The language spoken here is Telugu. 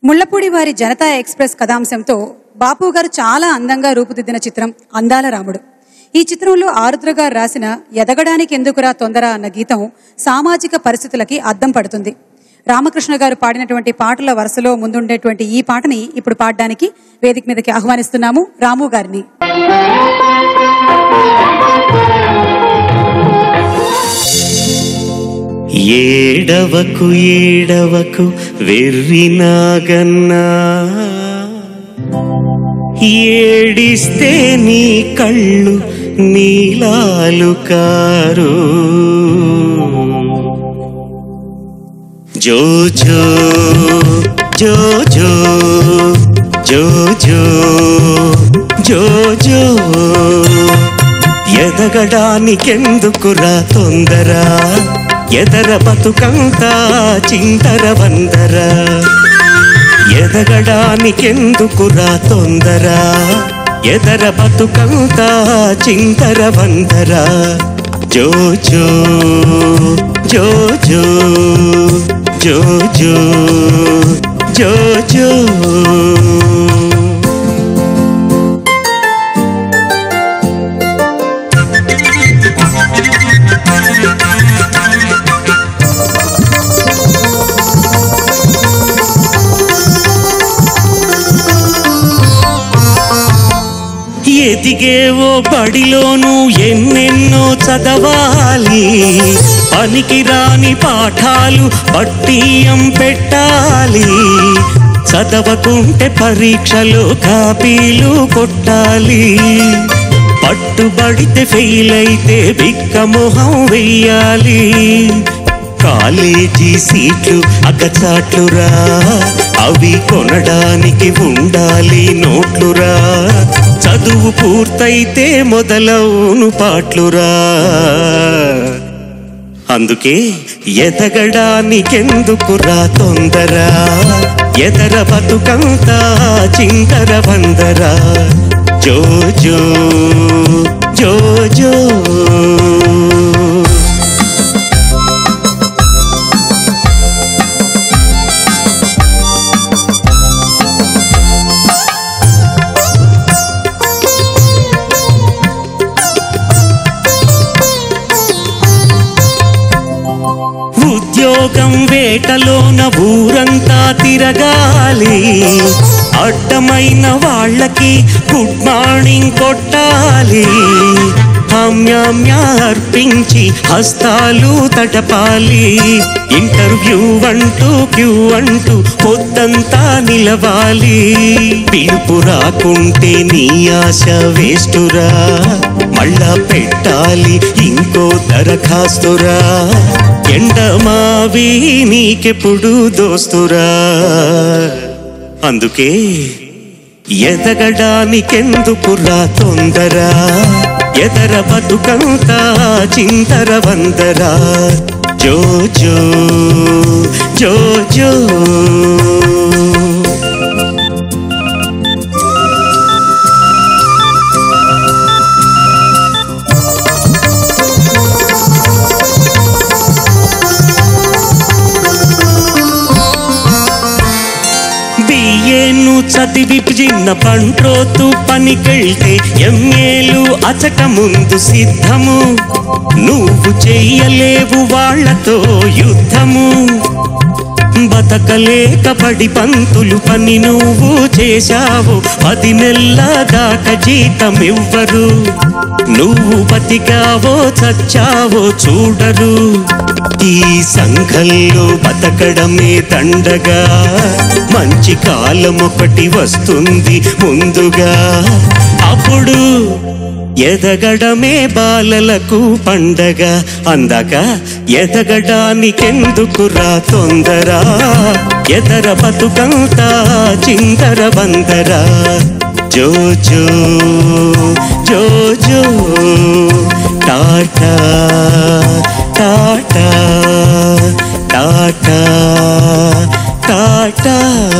ముళ్లపూడి వారి జనతా ఎక్స్ప్రెస్ కథాంశంతో బాపు గారు చాలా అందంగా రూపుదిద్దిన చిత్రం అందాల రాముడు ఈ చిత్రంలో ఆరుద్ర గారు రాసిన ఎదగడానికి ఎందుకురా తొందర అన్న గీతం సామాజిక పరిస్థితులకి అద్దం పడుతుంది రామకృష్ణ గారు పాడినటువంటి పాటల వరుసలో ముందుండేటువంటి ఈ పాటని ఇప్పుడు పాడడానికి వేదిక మీదకి ఆహ్వానిస్తున్నాము రాము గారిని ఏడవకు ఏడవకు వెర్రినాగన్నా ఏడిస్తే నీ కళ్ళు నీలాలు కారు జో జో జో జో జో జో జో జో ఎదగడానికెందుకురా తొందర ఎదర బతుకంతా చింతర వందర ఎదగడానికెందుకురా తొందర ఎదర బతుకంతా చింతర వందర జో జో జో జో జో జో జో జో ఎదిగేవో బడిలోను ఎన్నెన్నో చదవాలి పనికిరాని పాఠాలు పట్టియం పెట్టాలి చదవకుంటే పరీక్షలో కాపీలు కొట్టాలి పట్టుబడితే ఫెయిల్ అయితే బిక్క మొహం వెయ్యాలి కాలేజీ సీట్లు అగచాట్లురా అవి కొనడానికి ఉండాలి నోట్లురా చదువు పూర్తయితే మొదలవును పాట్లురా అందుకే ఎదగడానికెందుకురా తొందర ఎదర బతుకంతా చింకర వందరా జో జో జో జో ఉద్యోగం వేటలోన ఊరంతా తిరగాలి అడ్డమైన వాళ్ళకి గుడ్ మార్నింగ్ కొట్టాలి హమ్యామ్య అర్పించి హస్తాలు తడపాలి ఇంటర్వ్యూ అంటూ క్యూ అంటూ పొద్దంతా నిలవాలి పిలుపు రాకుంటే నీ ఆశ వేస్తురా మళ్ళా పెట్టాలి ఇంకో దరఖాస్తురా ఎండమావి నీకెప్పుడు దోస్తురా అందుకే ఎదగడానికెందుకురా తొందర ఎదర బతుకంతా చింతర వందరా జో జో జో జో బిఏను చదివి చిన్న పంట్రోతు పనికెళ్తే ఎంఏలు అచట ముందు సిద్ధము నువ్వు చెయ్యలేవు వాళ్ళతో యుద్ధము బతకలేక పడి పంతులు పని నువ్వు చేశావు పది నెలల దాకా జీతం ఇవ్వరు నువ్వు బతికావో చచ్చావో చూడరు ఈ సంఘంలో బతకడమే దండగా మంచి కాలం ఒకటి వస్తుంది ముందుగా అప్పుడు ఎదగడమే బాలలకు పండగ అందాక ఎదగడానికెందుకురా తొందర ఎదర బతుకంతా చిందర బందరా జో జో జో జో టాటా టాటా టాటా టాటా